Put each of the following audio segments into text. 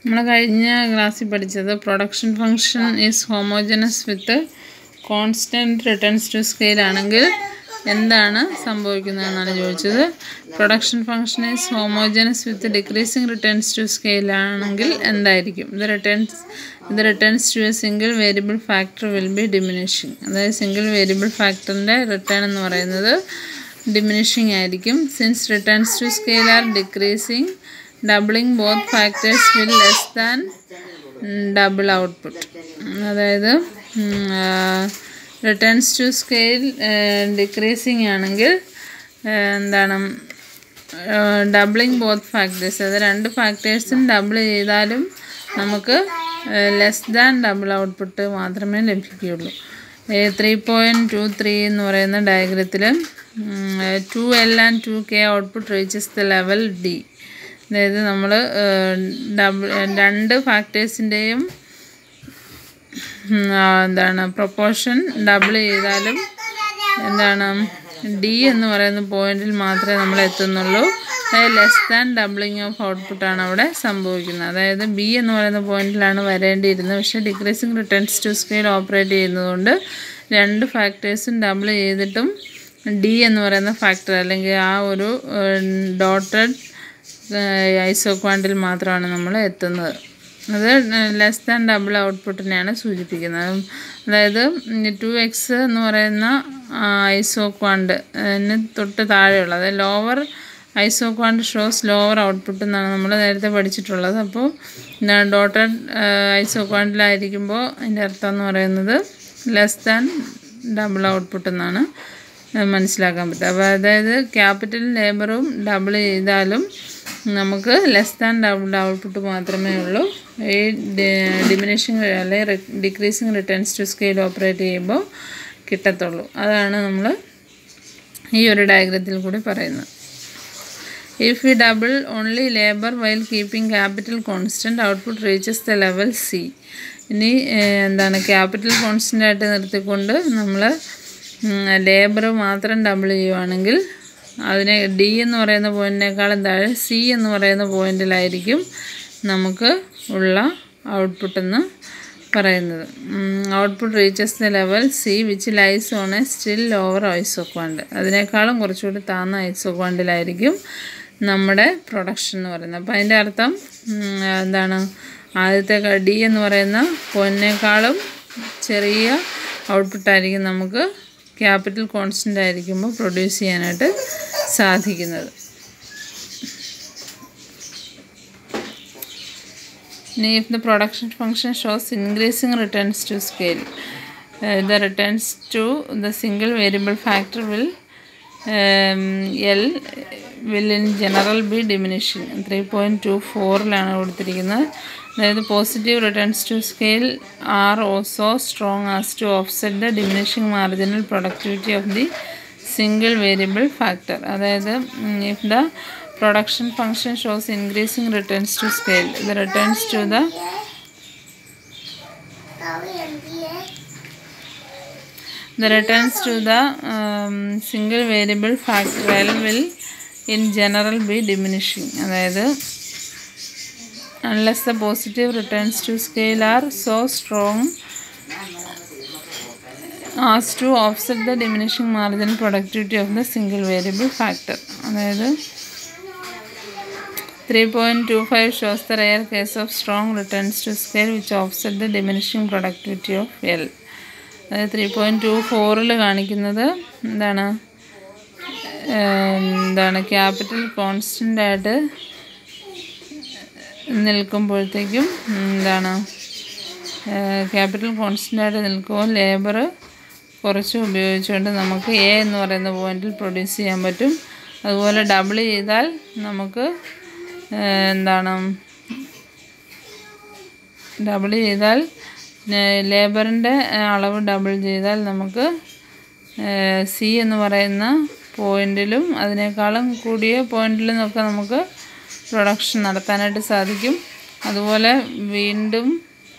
നമ്മൾ കഴിഞ്ഞ ക്ലാസ്സിൽ പഠിച്ചത് production function is homogeneous with constant returns to scale ആണെങ്കിൽ എന്താണ് സംഭവിക്കുന്നതെന്നാണ് ചോദിച്ചത് production function is homogeneous with decreasing returns to scale ആണെങ്കിൽ എന്തായിരിക്കും ഇത് റിട്ടേൺസ് ഇത് returns to a single variable factor will be diminishing അതായത് സിംഗിൾ വേരിയബിൾ ഫാക്ടറിൻ്റെ റിട്ടേൺ എന്ന് പറയുന്നത് ഡിമിനിഷിങ് ആയിരിക്കും since returns to scale are decreasing doubling both factors will less than double output അതായത് റിട്ടേൺസ് ടു സ്കെയിൽ ഡിക്രീസിങ് ആണെങ്കിൽ എന്താണ് doubling both factors അത് രണ്ട് ഫാക്ടേഴ്സും ഡബിൾ ചെയ്താലും നമുക്ക് ലെസ് ദാൻ ഡബിൾ ഔട്ട്പുട്ട് മാത്രമേ ലഭിക്കുകയുള്ളൂ ത്രീ പോയിൻറ്റ് ടു ത്രീ എന്ന് പറയുന്ന ഡയഗ്രത്തിൽ two L and two K output reaches the level D അതായത് നമ്മൾ ഡബിൾ രണ്ട് ഫാക്ടേഴ്സിൻ്റെയും എന്താണ് പ്രൊപ്പോർഷൻ ഡബിൾ ചെയ്താലും എന്താണ് ഡി എന്ന് പറയുന്ന പോയിന്റിൽ മാത്രമേ നമ്മൾ എത്തുന്നുള്ളൂ അതായത് ലെസ് ദാൻ ഡബിളിങ് ഓഫ് ഔട്ട്പുട്ടാണ് അവിടെ സംഭവിക്കുന്നത് അതായത് ബി എന്ന് പറയുന്ന പോയിന്റിലാണ് വരേണ്ടിയിരുന്നത് പക്ഷേ decreasing returns to scale operate ചെയ്യുന്നതുകൊണ്ട് രണ്ട് ഫാക്ടേഴ്സും ഡബിൾ ചെയ്തിട്ടും ഡി എന്ന് പറയുന്ന ഫാക്ടർ അല്ലെങ്കിൽ ആ ഒരു ഡോട്ടഡ് ഐസോക്വാണ്ടിൽ മാത്രമാണ് നമ്മൾ എത്തുന്നത് അത് ലെസ് ദാൻ ഡബിൾ ഔട്ട്പുട്ടിനെയാണ് സൂചിപ്പിക്കുന്നത് അതായത് ടു എക്സ് എന്ന് പറയുന്ന ഐസോക്വാണ്ട് അതിന് തൊട്ട് താഴെയുള്ള അതായത് lower isoquant shows lower output എന്നാണ് നമ്മൾ നേരത്തെ പഠിച്ചിട്ടുള്ളത് അപ്പോൾ ഡോട്ടഡ് ഐസോക്വാണ്ടിലായിരിക്കുമ്പോൾ അതിൻ്റെ അർത്ഥം എന്ന് പറയുന്നത് ലെസ് ദാൻ ഡബിൾ ഔട്ട്പുട്ട് എന്നാണ് മനസ്സിലാക്കാൻ പറ്റുക അപ്പോൾ അതായത് ക്യാപിറ്റൽ ലേബറും ഡബിൾ ചെയ്താലും നമുക്ക് ലെസ് ദാൻ ഡബിൾ ഔട്ട്പുട്ട് മാത്രമേ ഉള്ളൂ ഈ ഡിമിനിഷിങ് അല്ലെങ്കിൽ decreasing returns to scale operate ചെയ്യുമ്പോൾ കിട്ടത്തുള്ളൂ അതാണ് നമ്മൾ ഈ ഒരു ഡയഗ്രത്തിൽ കൂടി പറയുന്നത് if we double only labour while keeping capital constant output reaches the level C ഇനി എന്താണ് ക്യാപിറ്റൽ കോൺസ്റ്റൻ്റ് ആയിട്ട് നിർത്തിക്കൊണ്ട് നമ്മൾ ലേബർ മാത്രം ഡബിൾ ചെയ്യുവാണെങ്കിൽ അതിനെ ഡി എന്ന് പറയുന്ന പോയിൻറ്റിനേക്കാളും താഴെ സി എന്ന് പറയുന്ന പോയിൻറ്റിലായിരിക്കും നമുക്ക് ഉള്ള ഔട്ട്പുട്ട് എന്ന് പറയുന്നത് output reaches the level C which lies on a still lower isoquant അതിനേക്കാളും കുറച്ചുകൂടി താന്ന ഐസോക്വാണ്ടിലായിരിക്കും നമ്മുടെ പ്രൊഡക്ഷൻ എന്ന് പറയുന്നത് അപ്പോൾ അതിൻ്റെ അർത്ഥം എന്താണ് ആദ്യത്തെ ഡി എന്ന് പറയുന്ന പോയിൻറ്റിനേക്കാളും ചെറിയ ഔട്ട്പുട്ടായിരിക്കും നമുക്ക് ക്യാപിറ്റൽ കോൺസ്റ്റൻ്റ് ആയിരിക്കുമ്പോൾ പ്രൊഡ്യൂസ് ചെയ്യാനായിട്ട് സാധിക്കുന്നത് ഇനി if the production function shows increasing returns to scale the returns to the single variable factor will L will in general be diminishing three point two ഫോറിലാണ് കൊടുത്തിരിക്കുന്നത് അതായത് positive returns to scale are also strong as to offset the diminishing marginal productivity of the single variable factor അതായത് if the production function shows increasing returns to scale the returns to the the returns to the um, single variable factorial will in general be diminishing അതായത് unless the positive returns to scale are so strong as to offset the diminishing marginal productivity of the single variable factor അതായത് three point two five shows the rare case of strong returns to scale which offset the diminishing productivity of L അതായത് three point two ഫോറിൽ കാണിക്കുന്നത് എന്താണ് എന്താണ് capital constant ആയിട്ട് നിൽക്കുമ്പോഴത്തേക്കും എന്താണ് capital constant ആയിട്ട് നിൽക്കുമ്പോൾ ലേബർ കുറച്ച് ഉപയോഗിച്ചുകൊണ്ട് നമുക്ക് എ എന്ന് പറയുന്ന പോയിന്റിൽ പ്രൊഡ്യൂസ് ചെയ്യാൻ പറ്റും അതുപോലെ ഡബിൾ ചെയ്താൽ നമുക്ക് എന്താണ് ഡബിൾ ചെയ്താൽ ലേബറിൻ്റെ അളവ് ഡബിൾ ചെയ്താൽ നമുക്ക് സി എന്ന് പറയുന്ന പോയിന്റിലും അതിനേക്കാളും കൂടിയ പോയിന്റിലും ഒക്കെ നമുക്ക് പ്രൊഡക്ഷൻ നടത്താനായിട്ട് സാധിക്കും അതുപോലെ വീണ്ടും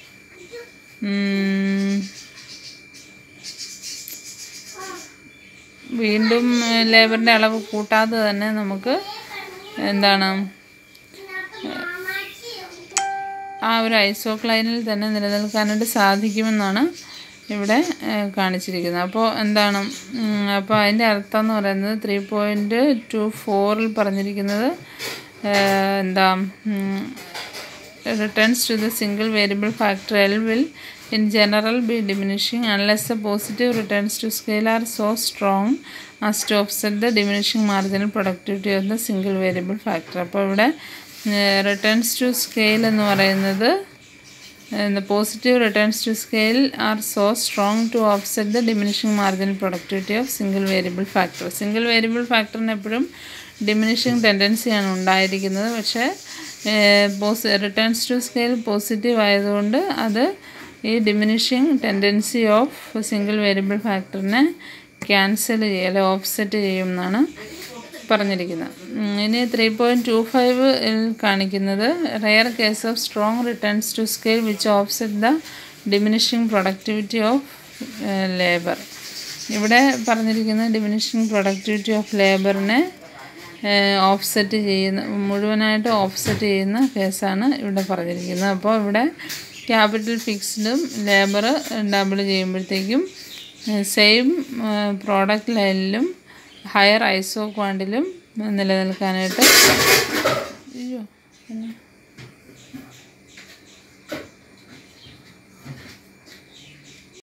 വീണ്ടും ലേബറിൻ്റെ അളവ് കൂട്ടാതെ തന്നെ നമുക്ക് എന്താണ് ആ ഒരു ഐസോക്ലൈനിൽ തന്നെ നിലനിൽക്കാനായിട്ട് സാധിക്കുമെന്നാണ് ഇവിടെ ഏഹ്, കാണിച്ചിരിക്കുന്നത് അപ്പോൾ എന്താണ് ഉം, അപ്പോൾ അതിൻ്റെ അർത്ഥം എന്ന് പറയുന്നത് ത്രീ പോയിൻറ്റ് ടു ഫോറിൽ പറഞ്ഞിരിക്കുന്നത് ഏഹ്, എന്താ ഉം, returns to the single variable factor L will in general be diminishing unless the positive returns to scale are so strong as to offset the diminishing marginal productivity of the single variable factor അപ്പോൾ ഇവിടെ returns to scale എന്ന് പറയുന്നത് the positive returns to scale are so strong to offset the diminishing marginal productivity of single variable factor. Single variable ഫാക്ടറിന് എപ്പോഴും diminishing ടെൻഡൻസിയാണ് ഉണ്ടായിരിക്കുന്നത് പക്ഷേ പോസ് റിട്ടേൺസ് ടു സ്കെയിൽ പോസിറ്റീവ് ആയതുകൊണ്ട് അത് ഈ diminishing tendency of single variable ഫാക്ടറിനെ ക്യാൻസൽ ചെയ്യുക അല്ലെങ്കിൽ ഓഫ്സെറ്റ് ചെയ്യും എന്നാണ് പറഞ്ഞിരിക്കുന്നത് ഉം, ഇനി ത്രീ പോയിൻറ്റ് ടു ഫൈവ് കാണിക്കുന്നത് rare case of strong returns to scale which offset the diminishing productivity of labour ഇവിടെ പറഞ്ഞിരിക്കുന്ന ഡിമിനിഷിങ് പ്രൊഡക്ടിവിറ്റി ഓഫ് ലേബറിനെ ഓഫ്സെറ്റ് ചെയ്യുന്ന മുഴുവനായിട്ട് ഓഫ്സെറ്റ് ചെയ്യുന്ന കേസാണ് ഇവിടെ പറഞ്ഞിരിക്കുന്നത് അപ്പോൾ ഇവിടെ ക്യാപിറ്റൽ ഫിക്സ്ഡും ലേബർ ഡബിൾ ചെയ്യുമ്പോഴത്തേക്കും സെയിം പ്രോഡക്റ്റ് ലൈനിലും ഹയർ ഐസോ ക്വാണ്ടിലും നിലനിൽക്കാനായിട്ട് അയ്യോ പിന്നെ